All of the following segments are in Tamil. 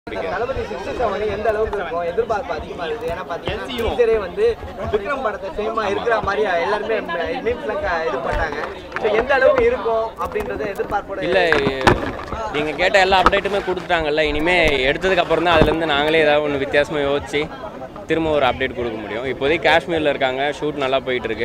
தளபதி சிக்ஸ்டி செவன் எந்த அளவுக்கு இருக்கும் எதிர்பார்ப்பு அதிகமா இருக்குது ஏன்னா பாத்தீங்கன்னா டீசரே வந்து விக்ரம் படத்தை சேமா இருக்கிற மாதிரி எல்லாருமே மீம்ஸ்லாம் இது பண்ணாங்க ஸோ எந்த அளவுக்கு இருக்கும் அப்படின்றத எதிர்பார்ப்போட இல்லை நீங்கள் கேட்ட எல்லா அப்டேட்டுமே கொடுத்துட்டாங்கல்ல இனிமேல் எடுத்ததுக்கு அப்புறம் தான் அதுலேருந்து நாங்களே ஏதாவது ஒன்று வித்தியாசமாக யோசிச்சு திரும்ப ஒரு அப்டேட் கொடுக்க முடியும் இப்போதைக்கு காஷ்மீரில் இருக்காங்க ஷூட் நல்லா போயிட்டுருக்கு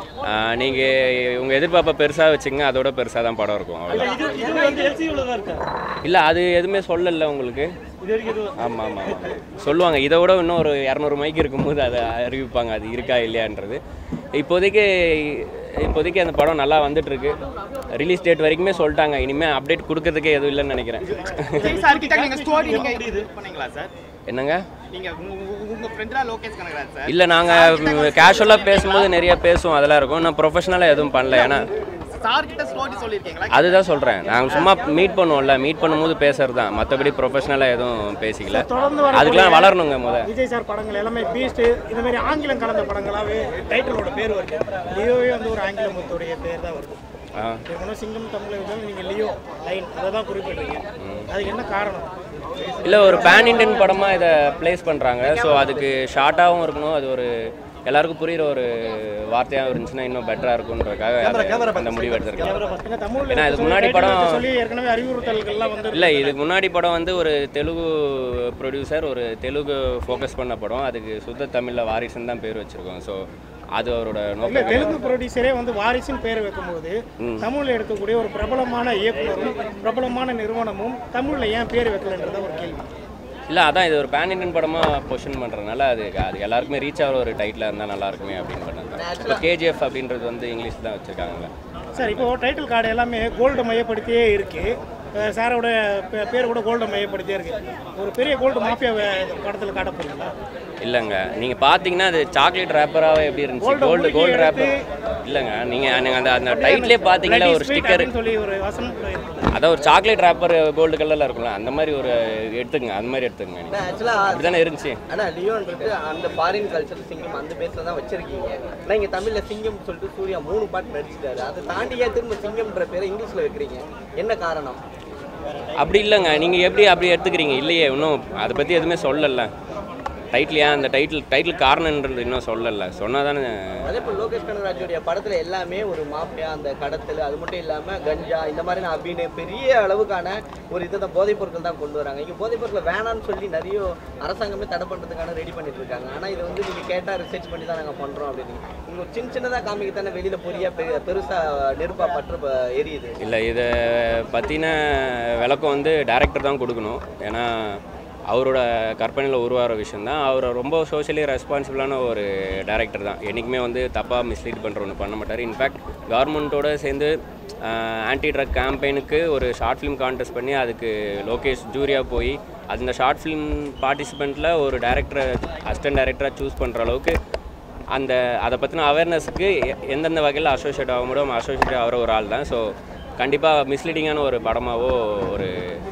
நீங்கள் உங்கள் எதிர்பார்ப்பை பெருசாக வச்சுங்க அதோட பெருசாக தான் படம் இருக்கும் அவ்வளோ இது இது வந்து எல்சியூல தான் இருக்கா இல்லை அது எதுவுமே சொல்லல உங்களுக்கு இது வரைக்கும் எதுவும் ஆமாம் ஆமாம் ஆமாம் சொல்லுவாங்க இதை விட இன்னும் ஒரு இரநூறு மைக்கு இருக்கும்போது அதை அறிவிப்பாங்க அது இருக்கா இல்லையான்றது இப்போதைக்கு இப்போதைக்கு அந்த படம் நல்லா வந்துட்டுருக்கு ரிலீஸ் டேட் வரைக்குமே சொல்லிட்டாங்க இனிமேல் அப்டேட் கொடுக்கறதுக்கே எதுவும் இல்லைன்னு நினைக்கிறேன் விஜய் சார் கிட்ட நீங்க ஸ்டோரி நீங்க இது பண்ணீங்களா சார் என்னங்க நீங்க உங்க- உங்க- உங்க ஃப்ரெண்டா லோகேஷ் கனகராஜ் சார் இல்லை நாங்கள் கேஷுவலாக பேசும்போது நிறைய பேசுவோம் அதெல்லாம் இருக்கும் நான் ப்ரொஃபஷனலாக எதுவும் பண்ணல ஏன்னா சார் கிட்ட ஸ்டோரி சொல்லிருக்கீங்களா அதுதான் சொல்கிறேன் நாங்கள் சும்மா மீட் பண்ணுவோம்ல மீட் பண்ணும்போது பேசுறது தான் மற்றபடி ப்ரொஃபஷனலாக எதுவும் பேசிக்கல தொடர்ந்து வர அதுக்கெலாம் வளரணுங்க முத விஜய் சார் படங்கள் எல்லாமே பீஸ்ட் இந்த மாதிரி ஆங்கிலம் கலந்த படங்களாவே டைட்டிலோட பேர் வருது லியோவே வந்து ஒரு ஆங்கில முத்துடைய பேர் தான் வருது ஆ ஒன்றும் சிங்கம் தமிழ் விதம் நீங்கள் லியோ லைன் அதை தான் குறிப்பிட்றீங்க அதுக்கு என்ன காரணம் இல்லை ஒரு பேன் இண்டியன் படமாக இதை ப்ளேஸ் பண்ணுறாங்க ஸோ அதுக்கு ஷார்ட்டாகவும் இருக்கணும் அது ஒரு எல்லாருக்கும் புரியுற ஒரு வார்த்தையாகவும் இருந்துச்சுன்னா இன்னும் பெட்டராக இருக்குன்றதுக்காக அது- அந்த முடிவு எடுத்திருக்கேன் ஏன்னா தமிழ்ல ஏன்னா இதுக்கு முன்னாடி title படம் வச்சு சொல்லி ஏற்கனவே அறிவுறுத்தல்கள்லாம் வந்து இல்லை இதுக்கு முன்னாடி படம் வந்து ஒரு தெலுங்கு ப்ரொடியூசர் ஒரு தெலுங்கு ஃபோக்கஸ் பண்ண படம் அதுக்கு சுத்த தமிழில் வாரிசுன்னு தான் பேர் வச்சுருக்கோம் ஸோ அது அவரோட இல்ல நோக்கம் தெலுங்கு ப்ரொடியூசரே வந்து வாரிசுன்னு பேர் வைக்கும்போது தமிழ்ல எடுக்கக்கூடிய ஒரு பிரபலமான இயக்குனரும் பிரபலமான நிறுவனமும் தமிழ்ல ஏன் பேர் வைக்கலன்றத ஒரு கேள்வி இல்லை அதான் இது ஒரு பேன் இண்டியன் படமாக பொசிஷன் பண்ணுறதுனால அது அது எல்லாருக்குமே ரீச் ஆகிற ஒரு டைட்டில் இருந்தால் நல்லா இருக்குமே அப்படின்னு பண்ணது இப்போ கேஜிஎஃப் அப்படின்றது வந்து இங்கிலீஷ் தான் வச்சுருக்காங்க சார் இப்போ டைட்டில் கார்டு எல்லாமே கோல்டு மையப்படுத்தியே இருக்கு அஹ் சாரோட பே- பேர் கூட கோல்டு மையப்படுத்தியே இருக்கு ஒரு பெரிய கோல்டு மாஃபியா படத்தில் காட்ட போறீங்களா இல்லைங்க நீங்கள் பார்த்தீங்கன்னா அது சாக்லேட் ரேப்பராகவே எப்படி இருந்துச்சு கோல்டு கோல்டு ரேப்பர் இல்லைங்க நீங்கள் நீங்கள் அந்த அந்த டைட்லே பார்த்தீங்கன்னா ஒரு Sweet ஸ்டிக்கர் அப்படின்னு சொல்லி ஒரு வசனம் கூட இருக்கு. அதான் ஒரு சாக்லேட் ரேப்பர் கோல்டு கலரில் இருக்கும்ல அந்த மாதிரி ஒரு எடுத்துங்க அந்த மாதிரி எடுத்துங்க நீங்கள் ஆக்சுவலா அப்படி தானே இருந்துச்சு ஆனா லியோன்றது அந்த ஃபாரின் கல்ச்சர் சிங்கம் அந்த பேஸ்ல தான் வச்சிருக்கீங்க ஆனா இங்க தமிழ்ல சிங்கம் சொல்லிட்டு சூர்யா மூணு பாட்டு நடிச்சிட்டாரு அதை தாண்டி ஏன் திரும்ப சிங்கம்ன்ற பேரை இங்கிலீஷ்ல வைக்கிறீங்க என்ன காரணம் அப்படி இல்லைங்க நீங்கள் எப்படி அப்படி எடுத்துக்கிறீங்க இல்லையே இன்னும் அதை பற்றி எதுவுமே சொல்லல டைட்டில் ஏன் அந்த டைட்டில் டைட்டில் காரணன்றது இன்னும் சொல்லல சொன்னால் தானே அதே போல் லோகேஷ் கனகராஜோடைய படத்துல எல்லாமே ஒரு மாஃபியா அந்த கடத்தல் அது மட்டும் இல்லாம கஞ்சா இந்த மாதிரி நான் அப்படின்னு பெரிய அளவுக்கான ஒரு இதை தான் போதைப் பொருட்கள் தான் கொண்டு வராங்க இங்க போதைப் பொருட்கள் வேணாம்னு சொல்லி நிறைய அரசாங்கமே தடை பண்றதுக்கான ரெடி பண்ணிட்டு இருக்காங்க ஆனா இது வந்து நீங்க கேட்டா ரிசர்ச் பண்ணி தான் நாங்க பண்றோம் அப்படின்னு இங்க ஒரு சின்ன சின்னதா காமிக்க தானே வெளியில பொரியா பெ- பெருசா நெருப்பா பற்று ப- எரியுது இல்லை இதை பற்றின விளக்கம் வந்து டேரக்டர் தான் கொடுக்கணும் ஏன்னா அவரோட கற்பனையில் உருவாகிற விஷயம் தான் அவர் ரொம்ப சோஷியலி ரெஸ்பான்சிபிளான ஒரு டேரக்டர் தான் என்றைக்குமே வந்து தப்பாக மிஸ்லீட் பண்ணுற ஒன்று பண்ண மாட்டார் இன்ஃபேக்ட் கவர்மெண்ட்டோட சேர்ந்து ஆன்டி ட்ரக் கேம்பெயினுக்கு ஒரு ஷார்ட் ஃபிலிம் கான்டெஸ்ட் பண்ணி அதுக்கு லோகேஷ் ஜூரியாக போய் அந்த ஷார்ட் ஃபிலிம் பார்ட்டிசிபெண்ட்டில் ஒரு டேரக்டரை அசிஸ்டன்ட் டேரக்டராக சூஸ் பண்ணுற அளவுக்கு அந்த அதை பற்றின அவேர்னஸுக்கு எந்தெந்த வகையில் அசோசியேட் ஆக முடியும் அசோசியேட் ஆகிற ஒரு ஆள் தான் ஸோ கண்டிப்பாக மிஸ்லீடிங்கான ஒரு படமாவோ ஒரு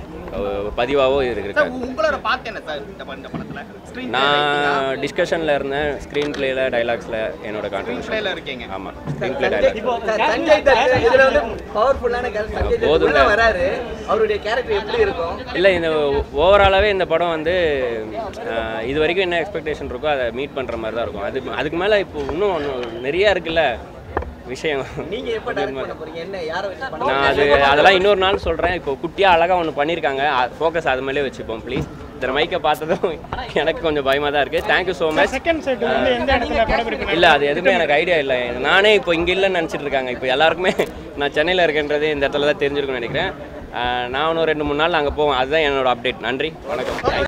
ஒரு பதிவாவோ இது சார் இருக்காது உங்களோட பார்ட் என்ன சார் இந்த ப- இந்த படத்துல ஸ்கிரீன் நான் டிஸ்கஷனில் இருந்தேன் ஸ்க்ரீன் பிளேயில் டைலாக்ஸில் என்னோட கான்ட்ரிபியூஷன் பிளேல இருக்கீங்க ஆமாம் screenplay dialogue sir, Sanjay Dutt இதுல வந்து பவர்ஃபுல்லான கேரக்டர் சஞ்சய் தத் போதுங்க. உள்ள வராரு அவருடைய கேரக்டர் எப்படி இருக்கும் இல்லை இந்த ஓவராலாகவே இந்த படம் வந்து அஹ், இது வரைக்கும் என்ன எக்ஸ்பெக்டேஷன் இருக்கோ அதை மீட் பண்ணுற மாதிரி தான் இருக்கும் அது அதுக்கு மேலே இப்போ இன்னும் இன்னும் நிறையா இருக்குல்ல விஷயம் நீங்க எப்ப டைரக்ட் பண்ண போறீங்க என்ன யாரை வச்சு பண்ண நான் அது அதெல்லாம் இன்னொரு நாள் சொல்கிறேன் இப்போ குட்டியாக அழகாக ஒன்று பண்ணியிருக்காங்க ஃபோக்கஸ் அது மேலே வச்சுப்போம் ப்ளீஸ் இந்த மைக்கை பார்த்ததும் எனக்கு கொஞ்சம் பயமாக தான் இருக்குது thank you so much second set வந்து எந்த இடத்துல படப்பிடிப்பு இல்லை அது எதுவுமே எனக்கு ஐடியா இல்லை நானே இப்போ இங்கே இல்லைன்னு நினச்சிட்டு இருக்காங்க இப்போ எல்லாருக்குமே நான் சென்னையில் இருக்கேன்றது இந்த இடத்துல தான் தெரிஞ்சிருக்கும்னு நினைக்கிறேன் அஹ் நான் இன்னும் ரெண்டு மூணு நாள் அங்கே போவேன் அதுதான் என்னோட அப்டேட் நன்றி வணக்கம்